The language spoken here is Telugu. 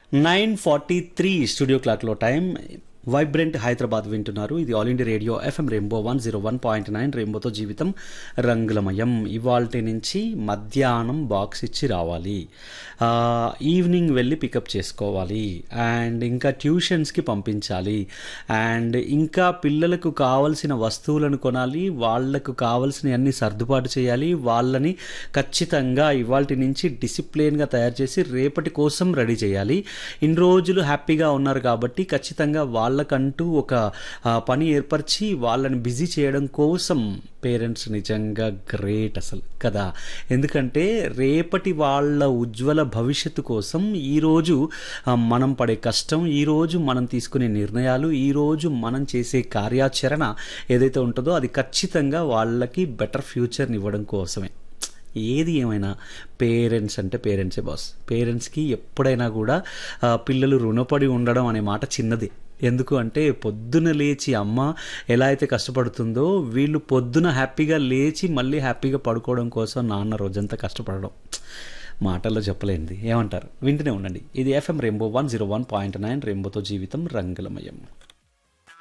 నైన్ ఫార్టీ త్రీ స్టూడియో క్లాక్లో టైం వైబ్రెంట్ హైదరాబాద్ వింటున్నారు ఇది All India Radio FM Rainbow one zero one point nine రెయిన్బోతో జీవితం రంగులమయం ఇవాల్టి నుంచి మధ్యాహ్నం బాక్స్ ఇచ్చి రావాలి ఆ, ఈవినింగ్ వెళ్ళి పికప్ చేసుకోవాలి అండ్ ఇంకా ట్యూషన్స్కి పంపించాలి అండ్ ఇంకా పిల్లలకు కావలసిన వస్తువులను కొనాలి వాళ్ళకు కావలసిన అన్ని సర్దుబాటు చేయాలి వాళ్ళని ఖచ్చితంగా ఇవాల్టి నుంచి డిసిప్లిన్గా తయారు చేసి రేపటి కోసం రెడీ చేయాలి ఇన్ని రోజులు హ్యాపీగా ఉన్నారు కాబట్టి ఖచ్చితంగా వాళ్ళకంటూ ఒక ఆ, పని ఏర్పరిచి వాళ్ళని బిజీ చేయడం కోసం పేరెంట్స్ నిజంగా గ్రేట్ అసలు కదా ఎందుకంటే రేపటి వాళ్ళ ఉజ్వల భవిష్యత్తు కోసం ఈరోజు ఆ, మనం పడే కష్టం ఈరోజు మనం తీసుకునే నిర్ణయాలు ఈరోజు మనం చేసే కార్యాచరణ ఏదైతే ఉంటుందో అది ఖచ్చితంగా వాళ్ళకి బెటర్ ఫ్యూచర్ని ఇవ్వడం కోసమే ఏది ఏమైనా పేరెంట్స్ అంటే పేరెంట్సే బాస్ పేరెంట్స్కి ఎప్పుడైనా కూడా ఆ, పిల్లలు రుణపడి ఉండడం అనే మాట చిన్నది ఎందుకు అంటే పొద్దున లేచి అమ్మ ఎలా అయితే కష్టపడుతుందో వీళ్ళు పొద్దున హ్యాపీగా లేచి మళ్ళీ హ్యాపీగా పడుకోవడం కోసం నాన్న రోజంతా కష్టపడడం మాటల్లో చెప్పలేంది ఏమంటారు వింటూనే ఉండండి ఇది FM Rainbow one zero one point nine రెయిన్బోతో జీవితం రంగులమయం